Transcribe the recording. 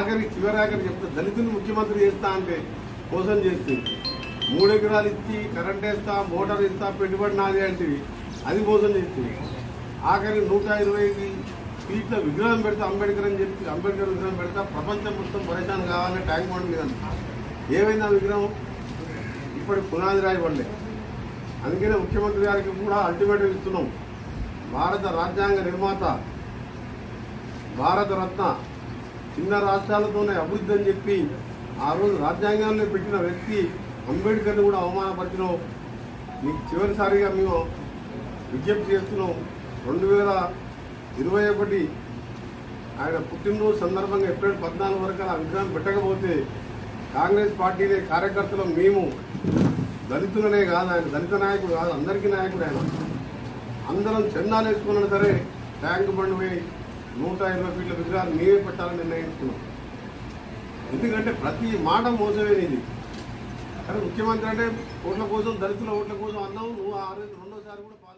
ఆఖరి చివరి ఆఖరి చెప్తా దళితుని ముఖ్యమంత్రి చేస్తా అంటే మోసం చేస్తుంది మూడు ఎకరాలు ఇచ్చి కరెంట్ వేస్తా మోటార్ ఇస్తా పెట్టుబడి నాది అంటే అది మోసం చేస్తుంది ఆఖరి నూట ఇరవై ఫీట్ల విగ్రహం పెడతా అంబేద్కర్ అని చెప్పి అంబేద్కర్ విగ్రహం పెడతా ప్రపంచం మొత్తం పరేషాన్ కావాలని ట్యాంక్ బండ్ మీద ఏమైంది ఆ విగ్రహం ఇప్పటి పునాది రాయబడలే అందుకనే ముఖ్యమంత్రి గారికి కూడా అల్టిమేటం ఇస్తున్నాం భారత రాజ్యాంగ నిర్మాత భారత రత్న చిన్న రాష్ట్రాలతోనే అభివృద్ధి అని చెప్పి ఆ రోజు రాజ్యాంగాన్ని పెట్టిన వ్యక్తి అంబేద్కర్ని కూడా అవమానపరిచినాం నీకు చివరిసారిగా మేము విజ్ఞప్తి చేస్తున్నాం రెండు వేల ఇరవై ఒకటి ఆయన పుట్టినరోజు సందర్భంగా ఏప్రిల్ పద్నాలుగు వరకు ఆ విగ్రహం పెట్టకపోతే కాంగ్రెస్ పార్టీనే కార్యకర్తలు మేము దళితులనే కాదు ఆయన దళిత నాయకుడు కాదు అందరికీ నాయకుడు ఆయన అందరం చందాలు వేసుకున్నా సరే ట్యాంక్ బండ్ పోయి నూట ఇరవై ఫీట్ల విగ్రహాలు మేమే పెట్టాలని నిర్ణయించుకున్నాం ఎందుకంటే ప్రతి మాట మోసమేనిది కానీ ముఖ్యమంత్రి అంటే ఓట్ల కోసం దళితుల ఓట్ల కోసం అన్నావు నువ్వు ఆ రోజు రెండోసారి కూడా